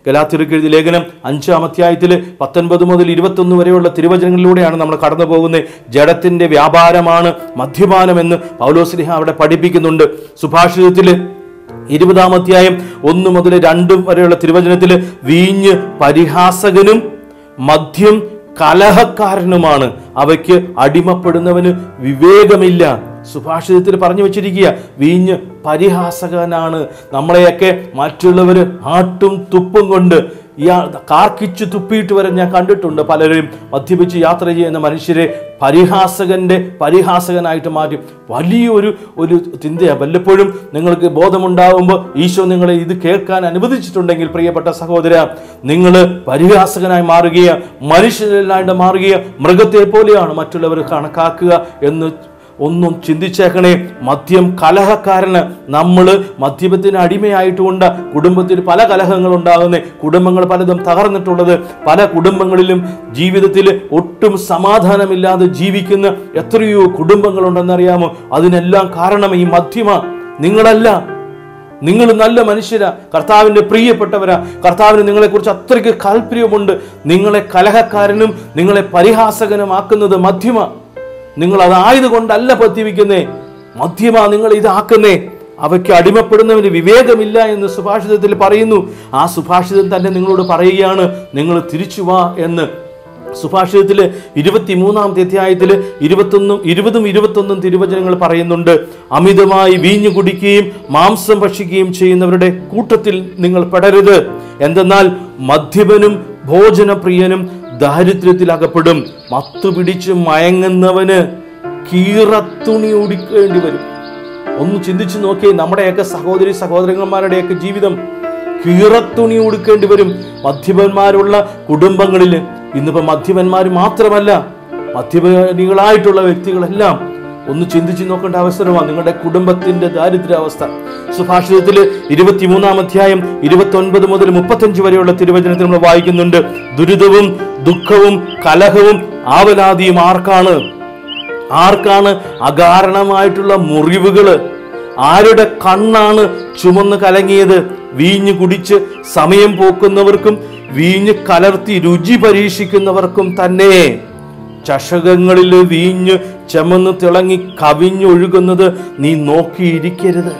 ഗലാത്തിർക്ക് എഴുതിയ ലേഖനം അഞ്ചാം അധ്യായത്തിൽ പത്തൊൻപത് മുതൽ ഇരുപത്തൊന്ന് വരെയുള്ള തിരുവചനങ്ങളിലൂടെയാണ് നമ്മൾ കടന്നു പോകുന്നത് ജഡത്തിന്റെ വ്യാപാരമാണ് മദ്യപാനമെന്ന് പൗലോസ്ലിഹ അവിടെ പഠിപ്പിക്കുന്നുണ്ട് സുഭാഷിതത്തിൽ ഇരുപതാം അധ്യായം ഒന്ന് മുതൽ രണ്ടും വരെയുള്ള തിരുവചനത്തിൽ വീഞ്ഞ് പരിഹാസകനും മദ്യം കലഹക്കാരനുമാണ് അവയ്ക്ക് അടിമപ്പെടുന്നവന് വിവേകമില്ല സുഭാഷിതത്തിൽ പറഞ്ഞു വെച്ചിരിക്കുക വീഞ്ഞ് പരിഹാസകനാണ് നമ്മളെയൊക്കെ മറ്റുള്ളവർ ആട്ടും തുപ്പും കൊണ്ട് ഇയാൾ കാർക്കിച്ച് തുപ്പിയിട്ട് വരെ ഞാൻ കണ്ടിട്ടുണ്ട് പലരും മദ്യപിച്ച് യാത്ര ചെയ്യുന്ന മനുഷ്യരെ പരിഹാസകന്റെ പരിഹാസകനായിട്ട് മാറ്റി വലിയൊരു ഒരു ചിന്തയാണ് വല്ലപ്പോഴും നിങ്ങൾക്ക് ബോധമുണ്ടാകുമ്പോൾ ഈശോ നിങ്ങളെ ഇത് കേൾക്കാൻ അനുവദിച്ചിട്ടുണ്ടെങ്കിൽ പ്രിയപ്പെട്ട സഹോദര നിങ്ങൾ പരിഹാസകനായി മാറുകയോ മനുഷ്യരല്ലാണ്ട് മാറുകയോ മൃഗത്തെ പോലെയാണ് മറ്റുള്ളവർ കണക്കാക്കുക എന്ന് ഒന്നും ചിന്തിച്ചേക്കണേ മദ്യം കലഹക്കാരന് നമ്മൾ മദ്യപത്തിന് അടിമയായിട്ടുകൊണ്ട് കുടുംബത്തിൽ പല കലഹങ്ങൾ ഉണ്ടാകുന്ന കുടുംബങ്ങൾ പലതും തകർന്നിട്ടുള്ളത് പല കുടുംബങ്ങളിലും ജീവിതത്തിൽ ഒട്ടും സമാധാനമില്ലാതെ ജീവിക്കുന്ന എത്രയോ കുടുംബങ്ങളുണ്ടെന്നറിയാമോ അതിനെല്ലാം കാരണം ഈ മദ്യമ നിങ്ങളല്ല നിങ്ങൾ നല്ല മനുഷ്യരാ കർത്താവിൻ്റെ പ്രിയപ്പെട്ടവരാ കർത്താവിന് നിങ്ങളെക്കുറിച്ച് അത്രയ്ക്ക് താല്പര്യമുണ്ട് നിങ്ങളെ കലഹക്കാരനും നിങ്ങളെ പരിഹാസകനുമാക്കുന്നത് മധ്യമ നിങ്ങൾ അതായതുകൊണ്ടല്ല പദ്യപിക്കുന്നേ മധ്യമ നിങ്ങൾ ഇതാക്കുന്നേ അവയ്ക്ക് അടിമപ്പെടുന്നവന് വിവേകമില്ല എന്ന് സുഭാഷിതത്തിൽ പറയുന്നു ആ സുഭാഷിതം തന്നെ നിങ്ങളോട് പറയുകയാണ് നിങ്ങൾ തിരിച്ചു വാ എന്ന് സുഭാഷിതത്തിൽ ഇരുപത്തി മൂന്നാമത്തെ അധ്യായത്തിൽ ഇരുപത്തൊന്നും ഇരുപതും ഇരുപത്തൊന്നും തിരുവചനങ്ങൾ പറയുന്നുണ്ട് അമിതമായി വീഞ്ഞു കുടിക്കുകയും മാംസം ഭക്ഷിക്കുകയും ചെയ്യുന്നവരുടെ കൂട്ടത്തിൽ നിങ്ങൾ പെടരുത് എന്തെന്നാൽ മദ്യപനും ഭോജനപ്രിയനും ദാരിദ്ര്യത്തിൽ അകപ്പെടും മത്തു പിടിച്ച് മയങ്ങുന്നവന് കീറത്തുണി ഉടിക്കേണ്ടി വരും ഒന്ന് ചിന്തിച്ചു നോക്കിയേ നമ്മുടെയൊക്കെ സഹോദരി സഹോദരന്മാരുടെയൊക്കെ ജീവിതം കീറത്തുണി ഉടുക്കേണ്ടി വരും മദ്യപന്മാരുള്ള കുടുംബങ്ങളിൽ ഇന്നിപ്പോ മദ്യപന്മാർ മാത്രമല്ല മദ്യപാനികളായിട്ടുള്ള വ്യക്തികളെല്ലാം ഒന്ന് ചിന്തിച്ചു നോക്കേണ്ട അവസരമാണ് നിങ്ങളുടെ കുടുംബത്തിന്റെ ദാരിദ്ര്യാവസ്ഥ സുഭാഷിതത്തിൽ ഇരുപത്തിമൂന്നാം അധ്യായം ഇരുപത്തി ഒൻപത് മുതൽ മുപ്പത്തഞ്ച് വരെയുള്ള തിരുവചനത്തിൽ നമ്മൾ വായിക്കുന്നുണ്ട് ദുരിതവും ദുഃഖവും കലഹവും ആവലാതിയും ആർക്കാണ് ആർക്കാണ് അകാരണമായിട്ടുള്ള മുറിവുകള് ആരുടെ കണ്ണാണ് ചുമന്ന് കലങ്ങിയത് വീഞ്ഞ് കുടിച്ച് സമയം പോക്കുന്നവർക്കും വീഞ്ഞ് കലർത്തി രുചി പരീക്ഷിക്കുന്നവർക്കും തന്നെ ചഷകങ്ങളിൽ വീഞ്ഞ് ചമന്ന് തിളങ്ങി കവിഞ്ഞൊഴുകുന്നത് നീ നോക്കിയിരിക്കരുത്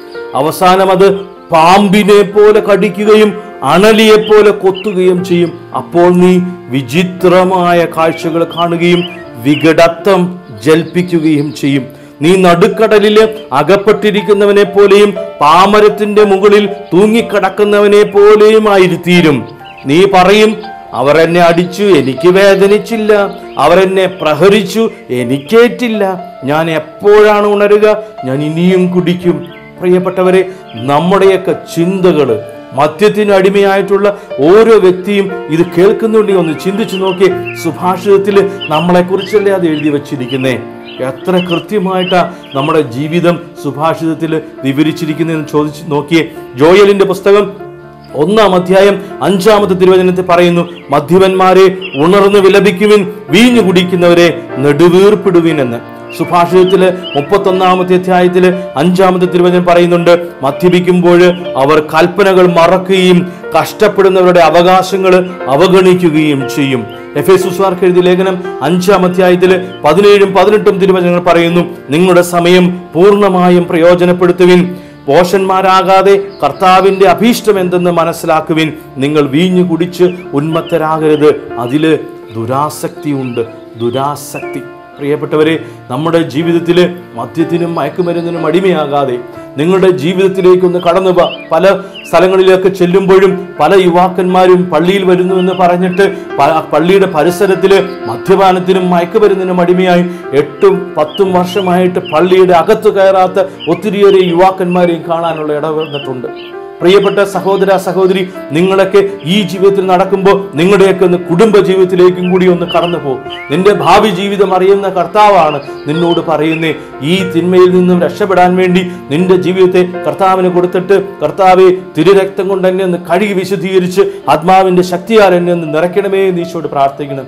അവസാനം അത് പാമ്പിനെ പോലെ കടിക്കുകയും അണലിയെ പോലെ കൊത്തുകയും ചെയ്യും അപ്പോൾ നീ വിചിത്രമായ കാഴ്ചകൾ കാണുകയും വികടത്വം ജൽപ്പിക്കുകയും ചെയ്യും നീ നടുക്കടലില് അകപ്പെട്ടിരിക്കുന്നവനെ പോലെയും പാമരത്തിന്റെ മുകളിൽ തൂങ്ങിക്കിടക്കുന്നവനെ പോലെയും ആയിത്തീരും നീ പറയും അവർ എന്നെ അടിച്ചു എനിക്ക് വേദനിച്ചില്ല അവർ എന്നെ പ്രഹരിച്ചു എനിക്കേറ്റില്ല ഞാൻ എപ്പോഴാണ് ഉണരുക ഞാൻ ഇനിയും കുടിക്കും പ്രിയപ്പെട്ടവരെ നമ്മുടെയൊക്കെ ചിന്തകള് മദ്യത്തിന് അടിമയായിട്ടുള്ള ഓരോ വ്യക്തിയും ഇത് കേൾക്കുന്നുണ്ടെങ്കിൽ ഒന്ന് ചിന്തിച്ചു നോക്കി സുഭാഷിതത്തിൽ നമ്മളെ കുറിച്ചല്ലേ അത് എഴുതി വച്ചിരിക്കുന്നേ എത്ര കൃത്യമായിട്ടാ നമ്മുടെ ജീവിതം സുഭാഷിതത്തിൽ വിവരിച്ചിരിക്കുന്നതെന്ന് ചോദിച്ചു നോക്കിയേ ജോയലിന്റെ പുസ്തകം ഒന്നാം അധ്യായം അഞ്ചാമത്തെ തിരുവചനത്തിൽ പറയുന്നു മദ്യപന്മാരെ ഉണർന്ന് വിലപിക്കുവിൻ വീഞ്ഞു കുടിക്കുന്നവരെ നെടുവീർപ്പിടുവിൻ എന്ന് സുഭാഷിതത്തില് മുപ്പത്തൊന്നാമത്തെ അധ്യായത്തില് അഞ്ചാമത്തെ തിരുവചനം പറയുന്നുണ്ട് മദ്യപിക്കുമ്പോൾ അവർ കൽപ്പനകൾ മറക്കുകയും കഷ്ടപ്പെടുന്നവരുടെ അവകാശങ്ങൾ അവഗണിക്കുകയും ചെയ്യും എഫ് എ സുസ്വാർക്ക് എഴുതിയ ലേഖനം അഞ്ചാം അധ്യായത്തില് പതിനേഴും പതിനെട്ടും തിരുവചനങ്ങൾ പറയുന്നു നിങ്ങളുടെ സമയം പൂർണ്ണമായും പ്രയോജനപ്പെടുത്തുവിൻ പോഷന്മാരാകാതെ കർത്താവിന്റെ അഭീഷ്ടം എന്തെന്ന് മനസ്സിലാക്കുവിൻ നിങ്ങൾ വീഞ്ഞു കുടിച്ച് ഉന്മത്തരാകരുത് അതില് ദുരാസക്തിയുണ്ട് ദുരാസക്തി പ്രിയപ്പെട്ടവരെ നമ്മുടെ ജീവിതത്തിൽ മദ്യത്തിനും മയക്കുമരുന്നിനും അടിമയാകാതെ നിങ്ങളുടെ ജീവിതത്തിലേക്കൊന്ന് കടന്നു വാ പല സ്ഥലങ്ങളിലൊക്കെ ചെല്ലുമ്പോഴും പല യുവാക്കന്മാരും പള്ളിയിൽ വരുന്നു എന്ന് പറഞ്ഞിട്ട് പ- പള്ളിയുടെ പരിസരത്തിൽ മദ്യപാനത്തിനും മയക്കുമരുന്നിനും അടിമയായി എട്ടും പത്തും വർഷമായിട്ട് പള്ളിയുടെ അകത്ത് കയറാത്ത ഒത്തിരിയേറെ യുവാക്കന്മാരെയും കാണാനുള്ള ഇടവന്നിട്ടുണ്ട് പ്രിയപ്പെട്ട സഹോദര സഹോദരി നിങ്ങളൊക്കെ ഈ ജീവിതത്തിൽ നടക്കുമ്പോൾ നിങ്ങളുടെയൊക്കെ ഒന്ന് കുടുംബ ജീവിതത്തിലേക്കും കൂടി ഒന്ന് കടന്നു പോകും നിന്റെ ഭാവി ജീവിതം അറിയുന്ന കർത്താവാണ് നിന്നോട് പറയുന്നേ ഈ തിന്മയിൽ നിന്നും രക്ഷപ്പെടാൻ വേണ്ടി നിന്റെ ജീവിതത്തെ കർത്താവിന് കൊടുത്തിട്ട് കർത്താവെ തിരുരക്തം കൊണ്ട് എന്നെ ഒന്ന് കഴുകി വിശദീകരിച്ച് ആത്മാവിന്റെ ശക്തിയാൽ എന്നെ ഒന്ന് നിറയ്ക്കണമേ എന്ന് ഈശോട് പ്രാർത്ഥിക്കണം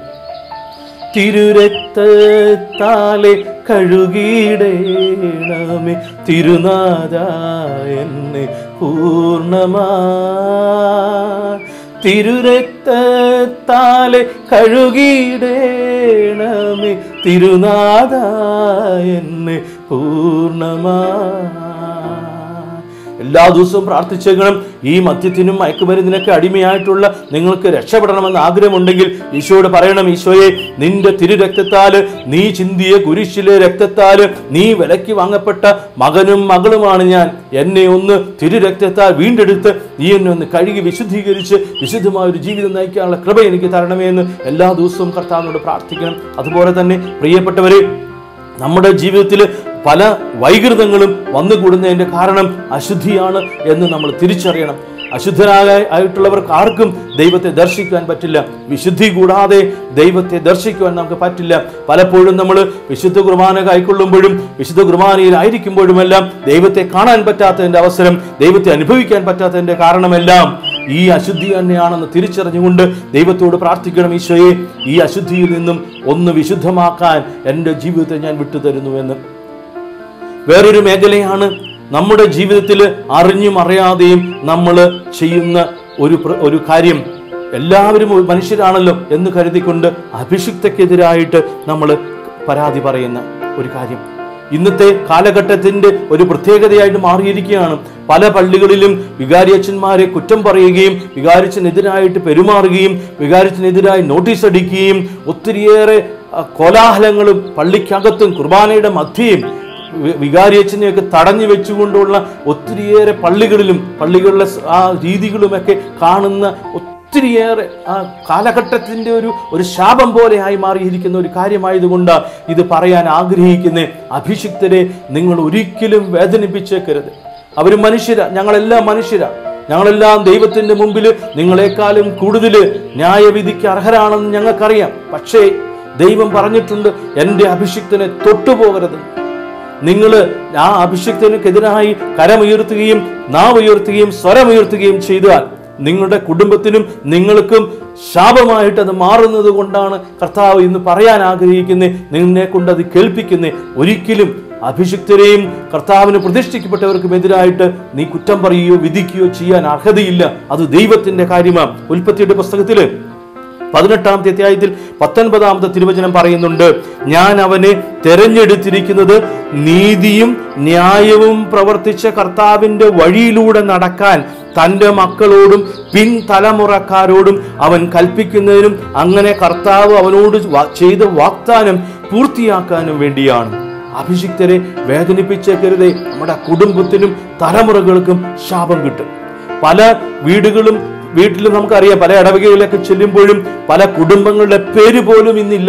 തിരുരക്തത്താലെ കഴുകിയിടേണമേ തിരുനാഥ എന്നെ പൂർണ്ണമാ തിരുരക്തത്താലെ കഴുകിയിടേണമേ തിരുനാഥ എന്നെ പൂർണ്ണമാ എല്ലാ ദിവസവും പ്രാർത്ഥിച്ചേക്കണം ഈ മദ്യത്തിനും മയക്കുമരുന്നിനൊക്കെ അടിമയായിട്ടുള്ള നിങ്ങൾക്ക് രക്ഷപ്പെടണമെന്ന് ആഗ്രഹമുണ്ടെങ്കിൽ ഈശോയോട് പറയണം ഈശോയെ നിന്റെ തിരുരക്തത്താല് നീ ചിന്തിയ കുരിശിലെ രക്തത്താല് നീ വിലയ്ക്ക് വാങ്ങപ്പെട്ട മകനും മകളുമാണ് ഞാൻ എന്നെ ഒന്ന് തിരുരക്തത്താൽ വീണ്ടെടുത്ത് നീ എന്നെ ഒന്ന് കഴുകി വിശുദ്ധീകരിച്ച് വിശുദ്ധമായ ഒരു ജീവിതം നയിക്കാനുള്ള കൃപ എനിക്ക് തരണമേ എന്ന് എല്ലാ ദിവസവും കർത്താവിനോട് പ്രാർത്ഥിക്കണം അതുപോലെ തന്നെ പ്രിയപ്പെട്ടവരെ നമ്മുടെ ജീവിതത്തിൽ പല വൈകൃതങ്ങളും വന്നുകൂടുന്നതിൻ്റെ കാരണം അശുദ്ധിയാണ് എന്ന് നമ്മൾ തിരിച്ചറിയണം അശുദ്ധരായ ആയിട്ടുള്ളവർക്ക് ആർക്കും ദൈവത്തെ ദർശിക്കാൻ പറ്റില്ല വിശുദ്ധി കൂടാതെ ദൈവത്തെ ദർശിക്കുവാൻ നമുക്ക് പറ്റില്ല പലപ്പോഴും നമ്മൾ വിശുദ്ധ കുർബാന കൈക്കൊള്ളുമ്പോഴും വിശുദ്ധ കുർബാനയിലായിരിക്കുമ്പോഴുമെല്ലാം ദൈവത്തെ കാണാൻ പറ്റാത്തതിൻ്റെ അവസരം ദൈവത്തെ അനുഭവിക്കാൻ പറ്റാത്തതിൻ്റെ കാരണമെല്ലാം ഈ അശുദ്ധി തന്നെയാണെന്ന് തിരിച്ചറിഞ്ഞുകൊണ്ട് ദൈവത്തോട് പ്രാർത്ഥിക്കണം ഈശോയെ ഈ അശുദ്ധിയിൽ നിന്നും ഒന്ന് വിശുദ്ധമാക്കാൻ എൻ്റെ ജീവിതത്തെ ഞാൻ വിട്ടുതരുന്നുവെന്ന് വേറൊരു മേഖലയാണ് നമ്മുടെ ജീവിതത്തിൽ അറിഞ്ഞും അറിയാതെയും നമ്മൾ ചെയ്യുന്ന ഒരു പ്ര- ഒരു കാര്യം എല്ലാവരും ഒരു മനുഷ്യരാണല്ലോ എന്ന് കരുതിക്കൊണ്ട് അഭിഷിക്തക്കെതിരായിട്ട് നമ്മൾ പരാതി പറയുന്ന ഒരു കാര്യം ഇന്നത്തെ കാലഘട്ടത്തിന്റെ ഒരു പ്രത്യേകതയായിട്ട് മാറിയിരിക്കുകയാണ് പല പള്ളികളിലും വികാരിയച്ഛന്മാരെ കുറ്റം പറയുകയും വികാരിച്ചനെതിരായിട്ട് പെരുമാറുകയും വികാരിച്ചനെതിരായി നോട്ടീസ് അടിക്കുകയും ഒത്തിരിയേറെ ആ, കോലാഹലങ്ങളും പള്ളിക്കകത്തും കുർബാനയുടെ മധ്യയും വി- വികാരിയച്ഛനെയൊക്കെ തടഞ്ഞു വെച്ചുകൊണ്ടുള്ള ഒത്തിരിയേറെ പള്ളികളിലും പള്ളികളിലെ സ് ആ രീതികളുമൊക്കെ കാണുന്ന ഒത്തിരിയേറെ ആ കാലഘട്ടത്തിൻ്റെ ഒരു ഒരു ശാപം പോലെയായി മാറിയിരിക്കുന്ന ഒരു കാര്യമായതുകൊണ്ട് ഇത് പറയാൻ ആഗ്രഹിക്കുന്ന അഭിഷിക്തരെ നിങ്ങൾ ഒരിക്കലും വേദനിപ്പിച്ചേക്കരുത് അവർ മനുഷ്യരാ ഞങ്ങളെല്ലാം മനുഷ്യരാ ഞങ്ങളെല്ലാം ദൈവത്തിൻ്റെ മുമ്പിൽ നിങ്ങളെക്കാളും കൂടുതൽ ന്യായവിധിക്ക് അർഹരാണെന്ന് ഞങ്ങൾക്കറിയാം പക്ഷേ ദൈവം പറഞ്ഞിട്ടുണ്ട് എൻ്റെ അഭിഷിക്തനെ തൊട്ടുപോകരുത് നിങ്ങൾ ആ അഭിഷിക്തനുക്കെതിരായി കരമുയർത്തുകയും നാവുയർത്തുകയും സ്വരമുയർത്തുകയും ചെയ്താൽ നിങ്ങളുടെ കുടുംബത്തിനും നിങ്ങൾക്കും ശാപമായിട്ട് അത് മാറുന്നത് കൊണ്ടാണ് കർത്താവ് ഇന്ന് പറയാൻ ആഗ്രഹിക്കുന്നത് നിന്നെ കൊണ്ട് അത് കേൾപ്പിക്കുന്നത് ഒരിക്കലും അഭിഷിക്തരെയും കർത്താവിന് പ്രതിഷ്ഠിക്കപ്പെട്ടവർക്കും എതിരായിട്ട് നീ കുറ്റം പറയുകയോ വിധിക്കുകയോ ചെയ്യാൻ അർഹതയില്ല അത് ദൈവത്തിന്റെ കാര്യമാണ് ഉൽപ്പത്തിയുടെ പുസ്തകത്തില് പതിനെട്ടാമത്തെ അധ്യായത്തിൽ പത്തൊൻപതാമത്തെ തിരുവചനം പറയുന്നുണ്ട് ഞാൻ അവനെ തെരഞ്ഞെടുത്തിരിക്കുന്നത് നീതിയും ന്യായവും പ്രവർത്തിച്ച കർത്താവിന്റെ വഴിയിലൂടെ നടക്കാൻ തൻ്റെ മക്കളോടും പിൻതലമുറക്കാരോടും അവൻ കൽപ്പിക്കുന്നതിനും അങ്ങനെ കർത്താവ് അവനോട് വാ- ചെയ്ത വാഗ്ദാനം പൂർത്തിയാക്കാനും വേണ്ടിയാണ് അഭിഷിക്തരെ വേദനിപ്പിച്ചേക്കരുതേ നമ്മുടെ കുടുംബത്തിനും തലമുറകൾക്കും ശാപം കിട്ടും പല വീടുകളും വീട്ടിലും നമുക്കറിയാം പല ഇടവകയിലൊക്കെ ചെല്ലുമ്പോഴും പല കുടുംബങ്ങളുടെ പേര് പോലും ഇന്നില്ല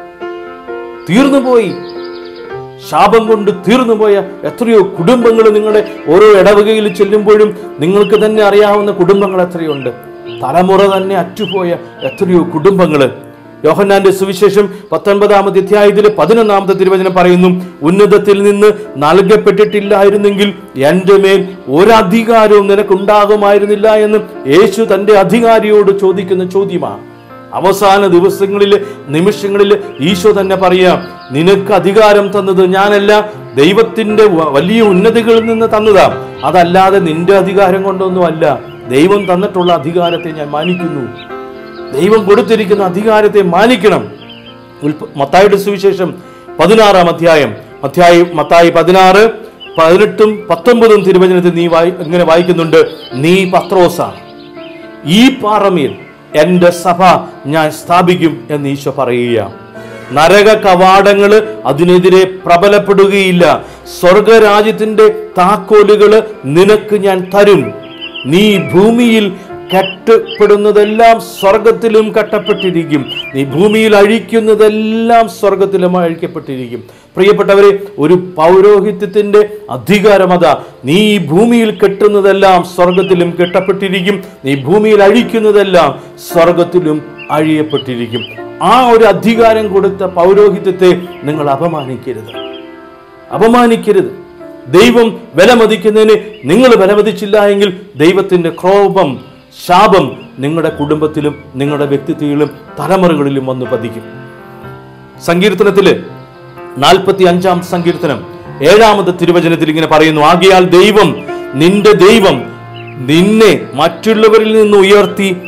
തീർന്നുപോയി ശാപം കൊണ്ട് തീർന്നുപോയ എത്രയോ കുടുംബങ്ങൾ നിങ്ങളുടെ ഓരോ ഇടവകയിൽ ചെല്ലുമ്പോഴും നിങ്ങൾക്ക് തന്നെ അറിയാവുന്ന കുടുംബങ്ങൾ എത്രയുണ്ട് തലമുറ തന്നെ അറ്റുപോയ എത്രയോ കുടുംബങ്ങൾ യോഹന്നാന്റെ സുവിശേഷം പത്തൊൻപതാമത്തെ അധ്യായത്തിൽ പതിനൊന്നാമത്തെ തിരുവചനം പറയുന്നു ഉന്നതത്തിൽ നിന്ന് നൽകപ്പെട്ടിട്ടില്ലായിരുന്നെങ്കിൽ എൻ്റെ മേൽ ഒരധികാരവും നിനക്കുണ്ടാകുമായിരുന്നില്ല എന്ന് യേശു തൻ്റെ അധികാരിയോട് ചോദിക്കുന്ന ചോദ്യമാണ് അവസാന ദിവസങ്ങളിൽ നിമിഷങ്ങളിൽ ഈശോ തന്നെ പറയാം നിനക്ക് അധികാരം തന്നത് ഞാനല്ല ദൈവത്തിന്റെ വ- വലിയ ഉന്നതികളിൽ നിന്ന് തന്നതാ അതല്ലാതെ നിന്റെ അധികാരം കൊണ്ടൊന്നും അല്ല ദൈവം തന്നിട്ടുള്ള അധികാരത്തെ ഞാൻ മാനിക്കുന്നു ദൈവം കൊടുത്തിരിക്കുന്ന അധികാരത്തെ മാനിക്കണം ഉൽപ്പ മത്തായിയുടെ സുവിശേഷം പതിനാറാം അധ്യായം അധ്യായം മത്തായി പതിനാറ് പതിനെട്ടും പത്തൊമ്പതും തിരുവചനത്തിൽ നീ വായി ഇങ്ങനെ വായിക്കുന്നുണ്ട് നീ പത്രോസാണ് ഈ പാറമേൽ എൻ്റെ സഭ ഞാൻ സ്ഥാപിക്കും എന്ന് ഈശോ പറയുക നരക കവാടങ്ങൾ അതിനെതിരെ പ്രബലപ്പെടുകയില്ല സ്വർഗരാജ്യത്തിന്റെ താക്കോലുകൾ നിനക്ക് ഞാൻ തരും നീ ഭൂമിയിൽ കെട്ടപ്പെടുന്നതെല്ലാം സ്വർഗത്തിലും കെട്ടപ്പെട്ടിരിക്കും നീ ഭൂമിയിൽ അഴിക്കുന്നതെല്ലാം സ്വർഗത്തിലും അഴിക്കപ്പെട്ടിരിക്കും പ്രിയപ്പെട്ടവരെ ഒരു പൗരോഹിത്യത്തിന്റെ അധികാരമത നീ ഈ ഭൂമിയിൽ കെട്ടുന്നതെല്ലാം സ്വർഗത്തിലും കെട്ടപ്പെട്ടിരിക്കും നീ ഭൂമിയിൽ അഴിക്കുന്നതെല്ലാം സ്വർഗത്തിലും അഴിയപ്പെട്ടിരിക്കും ആ ഒരു അധികാരം കൊടുത്ത പൗരോഹിത്യത്തെ നിങ്ങൾ അപമാനിക്കരുത് അപമാനിക്കരുത് ദൈവം വിലമതിക്കുന്നതിന് നിങ്ങൾ വിലമതിച്ചില്ല എങ്കിൽ ദൈവത്തിന്റെ ക്രോപം ശാപം നിങ്ങളുടെ കുടുംബത്തിലും നിങ്ങളുടെ വ്യക്തിത്വത്തിലും തലമുറകളിലും വന്ന് പതിക്കും സങ്കീർത്തനത്തില് നാൽപ്പത്തി അഞ്ചാം സങ്കീർത്തനം ഏഴാമത്തെ തിരുവചനത്തിൽ ഇങ്ങനെ പറയുന്നു ആകയാൽ ദൈവം നിന്റെ ദൈവം നിന്നെ മറ്റുള്ളവരിൽ നിന്ന് ഉയർത്തി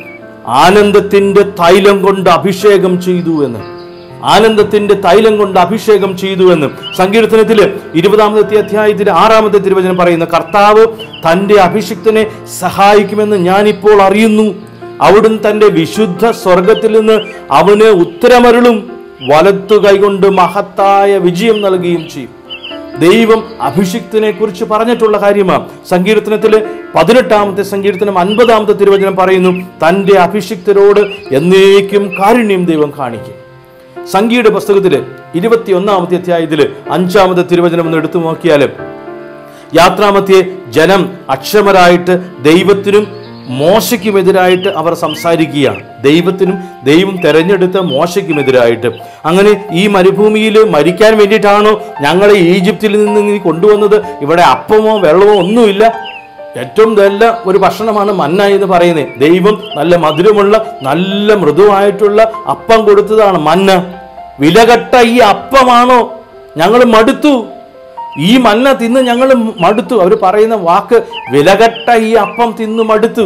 ആനന്ദത്തിന്റെ തൈലം കൊണ്ട് അഭിഷേകം ചെയ്തു എന്ന് ആനന്ദത്തിന്റെ തൈലം കൊണ്ട് അഭിഷേകം ചെയ്തു എന്ന് സങ്കീർത്തനത്തില് ഇരുപതാമത്തെ അധ്യായത്തിലെ ആറാമത്തെ തിരുവചനം പറയുന്ന കർത്താവ് തന്റെ അഭിഷിക്തനെ സഹായിക്കുമെന്ന് ഞാനിപ്പോൾ അറിയുന്നു അവിടുന്ന് തന്റെ വിശുദ്ധ സ്വർഗത്തിൽ നിന്ന് അവന് ഉത്തരമരുളും വലത്തു കൈകൊണ്ട് മഹത്തായ വിജയം നൽകുകയും ചെയ്യും ദൈവം അഭിഷിക്തനെ കുറിച്ച് പറഞ്ഞിട്ടുള്ള കാര്യമാണ് സങ്കീർത്തനത്തില് പതിനെട്ടാമത്തെ സങ്കീർത്തനം അൻപതാമത്തെ തിരുവചനം പറയുന്നു തൻ്റെ അഭിഷിക്തരോട് എന്നേക്കും കാരുണ്യം ദൈവം കാണിക്കും സംഗീത പുസ്തകത്തില് ഇരുപത്തി ഒന്നാമത്തെ അധ്യായത്തില് അഞ്ചാമത്തെ തിരുവചനം ഒന്ന് എടുത്തു നോക്കിയാൽ യാത്രാമധ്യേ ജനം അക്ഷമരായിട്ട് ദൈവത്തിനും മോശയ്ക്കുമെതിരായിട്ട് അവർ സംസാരിക്കുകയാണ് ദൈവത്തിനും ദൈവം തെരഞ്ഞെടുത്ത മോശയ്ക്കുമെതിരായിട്ട് അങ്ങനെ ഈ മരുഭൂമിയിൽ മരിക്കാൻ വേണ്ടിയിട്ടാണോ ഞങ്ങളെ ഈജിപ്തിൽ നിന്ന് നീ കൊണ്ടുവന്നത് ഇവിടെ അപ്പമോ വെള്ളമോ ഒന്നുമില്ല ഏറ്റവും നല്ല ഒരു ഭക്ഷണമാണ് മന്ന എന്ന് പറയുന്നത് ദൈവം നല്ല മധുരമുള്ള നല്ല മൃദുവായിട്ടുള്ള അപ്പം കൊടുത്തതാണ് മന്ന വിലകെട്ട ഈ അപ്പമാണോ ഞങ്ങൾ മടുത്തു ഈ മന്ന തിന്ന് ഞങ്ങൾ മടുത്തു അവർ പറയുന്ന വാക്ക് വിലകെട്ട ഈ അപ്പം തിന്ന് മടുത്തു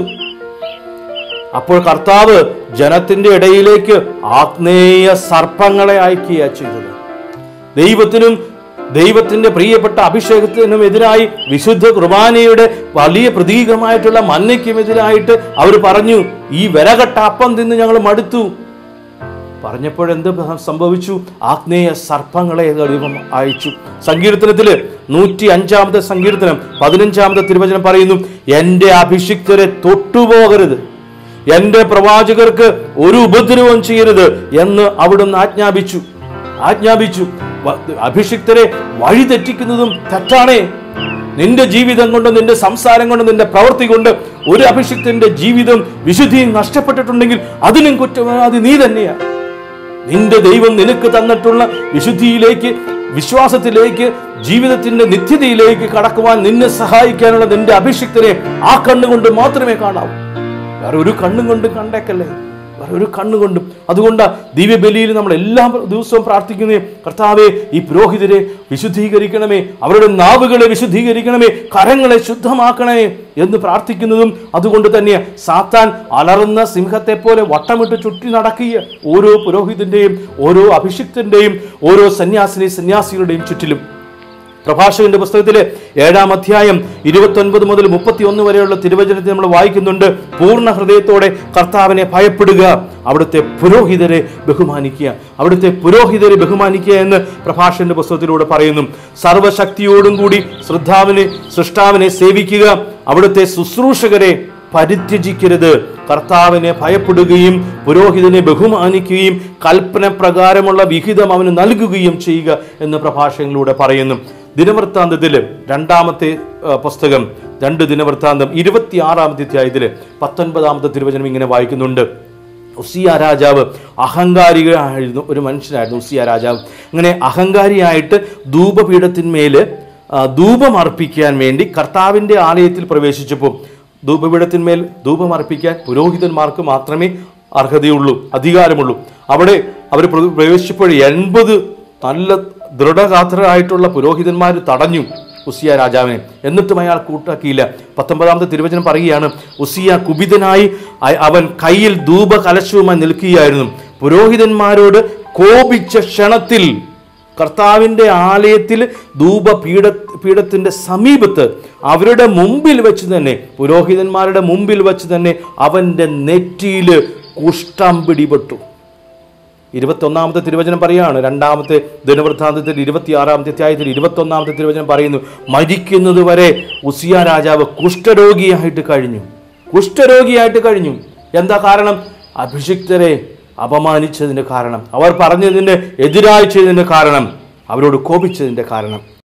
അപ്പോൾ കർത്താവ് ജനത്തിന്റെ ഇടയിലേക്ക് ആഗ്നേയ സർപ്പങ്ങളെ അയക്കുക ചെയ്തത് ദൈവത്തിനും ദൈവത്തിന്റെ പ്രിയപ്പെട്ട അഭിഷേകത്തിനും എതിരായി വിശുദ്ധ കുർബാനയുടെ വലിയ പ്രതീകമായിട്ടുള്ള മന്നയ്ക്കുമെതിരായിട്ട് അവർ പറഞ്ഞു ഈ വിലകെട്ട അപ്പം തിന്ന് ഞങ്ങൾ മടുത്തു പറഞ്ഞപ്പോഴെന്ത് സംഭവിച്ചു ആഗ്നേയ സർപ്പങ്ങളെ ദൈവം അയച്ചു സങ്കീർത്തനത്തില് നൂറ്റി അഞ്ചാമത്തെ സങ്കീർത്തനം പതിനഞ്ചാമത്തെ തിരുവചനം പറയുന്നു എൻ്റെ അഭിഷിക്തരെ തൊട്ടുപോകരുത് എൻ്റെ പ്രവാചകർക്ക് ഒരു ഉപദ്രവം ചെയ്യരുത് എന്ന് അവിടുന്ന് ആജ്ഞാപിച്ചു ആജ്ഞാപിച്ചു വ- അഭിഷിക്തരെ വഴി തെറ്റിക്കുന്നതും തെറ്റാണേ നിന്റെ ജീവിതം കൊണ്ട് നിന്റെ സംസാരം കൊണ്ട് നിന്റെ പ്രവൃത്തി കൊണ്ട് ഒരു അഭിഷിക്തന്റെ ജീവിതം വിശുദ്ധിയും നഷ്ടപ്പെട്ടിട്ടുണ്ടെങ്കിൽ അതിനും കുറ്റവാദി നീ തന്നെയാണ് നിന്റെ ദൈവം നിനക്ക് തന്നിട്ടുള്ള വിശുദ്ധിയിലേക്ക് വിശ്വാസത്തിലേക്ക് ജീവിതത്തിന്റെ നിത്യതയിലേക്ക് കടക്കുവാൻ നിന്നെ സഹായിക്കാനുള്ള നിന്റെ അഭിഷിക്തനെ ആ കണ്ണുകൊണ്ട് മാത്രമേ കാണാവൂ വേറെ ഒരു കണ്ണും കൊണ്ടും കണ്ടേക്കല്ലേ വേറെ ഒരു കണ്ണുകൊണ്ടും അതുകൊണ്ട് ദിവ്യബലിയിൽ നമ്മൾ എല്ലാ ദിവസവും പ്രാർത്ഥിക്കുന്നേ കർത്താവെ ഈ പുരോഹിതരെ വിശുദ്ധീകരിക്കണമേ അവരുടെ നാവുകളെ വിശുദ്ധീകരിക്കണമേ കരങ്ങളെ ശുദ്ധമാക്കണമേ എന്ന് പ്രാർത്ഥിക്കുന്നതും അതുകൊണ്ട് തന്നെ സാത്താൻ അലറുന്ന സിംഹത്തെ പോലെ വട്ടമിട്ട് ചുറ്റി നടക്കുക ഓരോ പുരോഹിതന്റെയും ഓരോ അഭിഷിക്തന്റെയും ഓരോ സന്യാസിനി സന്യാസികളുടെയും ചുറ്റിലും പ്രഭാഷകന്റെ പുസ്തകത്തിലെ ഏഴാം അധ്യായം ഇരുപത്തൊൻപത് മുതൽ മുപ്പത്തി ഒന്ന് വരെയുള്ള തിരുവചനത്തിൽ നമ്മൾ വായിക്കുന്നുണ്ട് പൂർണ്ണ ഹൃദയത്തോടെ കർത്താവിനെ ഭയപ്പെടുക അവിടുത്തെ പുരോഹിതരെ ബഹുമാനിക്കുക അവിടുത്തെ പുരോഹിതരെ ബഹുമാനിക്കുക എന്ന് പ്രഭാഷകന്റെ പുസ്തകത്തിലൂടെ പറയുന്നു സർവശക്തിയോടും കൂടി ശ്രദ്ധാവിനെ സൃഷ്ടാവിനെ സേവിക്കുക അവിടുത്തെ ശുശ്രൂഷകരെ പരിത്യജിക്കരുത് കർത്താവിനെ ഭയപ്പെടുകയും പുരോഹിതനെ ബഹുമാനിക്കുകയും കൽപ്പന പ്രകാരമുള്ള വിഹിതം അവന് നൽകുകയും ചെയ്യുക എന്ന് പ്രഭാഷകങ്ങളിലൂടെ പറയുന്നു ദിനവൃത്താന്തത്തിൽ രണ്ടാമത്തെ ആ, പുസ്തകം രണ്ട് ദിനവൃത്താന്തം ഇരുപത്തിയാറാമത്തെ അധ്യായത്തില് പത്തൊൻപതാമത്തെ തിരുവചനം ഇങ്ങനെ വായിക്കുന്നുണ്ട് ഉസിയ രാജാവ് അഹങ്കാരിയായിരുന്നു ഒരു മനുഷ്യനായിരുന്നു ഉസിയ രാജാവ് അങ്ങനെ അഹങ്കാരിയായിട്ട് ധൂപപീഠത്തിന്മേല് ആ, ധൂപം അർപ്പിക്കാൻ വേണ്ടി കർത്താവിൻ്റെ ആലയത്തിൽ പ്രവേശിച്ചപ്പോൾ ധൂപപീഠത്തിന്മേൽ ധൂപം അർപ്പിക്കാൻ പുരോഹിതന്മാർക്ക് മാത്രമേ അർഹതയുള്ളൂ അധികാരമുള്ളൂ അവിടെ അവർ പ്രവേശിച്ചപ്പോൾ എൺപത് നല്ല ദൃഢഗാത്രരായിട്ടുള്ള പുരോഹിതന്മാർ തടഞ്ഞു ഉസിയ രാജാവിനെ എന്നിട്ടും അയാൾ കൂട്ടാക്കിയില്ല പത്തൊമ്പതാമത്തെ തിരുവചനം പറയുകയാണ് ഉസിയ കുപിതനായി അ- അവൻ കയ്യിൽ ധൂപ കലശവുമായി നിൽക്കുകയായിരുന്നു പുരോഹിതന്മാരോട് കോപിച്ച ക്ഷണത്തിൽ കർത്താവിൻ്റെ ആലയത്തിൽ ധൂപ പീഠ പീഠത്തിൻ്റെ സമീപത്ത് അവരുടെ മുമ്പിൽ വെച്ച് തന്നെ പുരോഹിതന്മാരുടെ മുമ്പിൽ വെച്ച് തന്നെ അവൻ്റെ നെറ്റിയിൽ കുഷ്ഠം പിടിപെട്ടു ഇരുപത്തൊന്നാമത്തെ തിരുവചനം പറയാണ് രണ്ടാമത്തെ ദിനവൃത്താന്തത്തിൽ ഇരുപത്തിയാറാമത്തെ അധ്യായത്തിൽ ഇരുപത്തൊന്നാമത്തെ തിരുവചനം പറയുന്നു മരിക്കുന്നത് വരെ ഉസിയ രാജാവ് കുഷ്ഠരോഗിയായിട്ട് കഴിഞ്ഞു കുഷ്ഠരോഗിയായിട്ട് കഴിഞ്ഞു എന്താ കാരണം അഭിഷിക്തരെ അപമാനിച്ചതിൻ്റെ കാരണം അവർ പറഞ്ഞതിന് എതിരായി ചെയ്തതിൻ്റെ കാരണം അവരോട് കോപിച്ചതിൻ്റെ കാരണം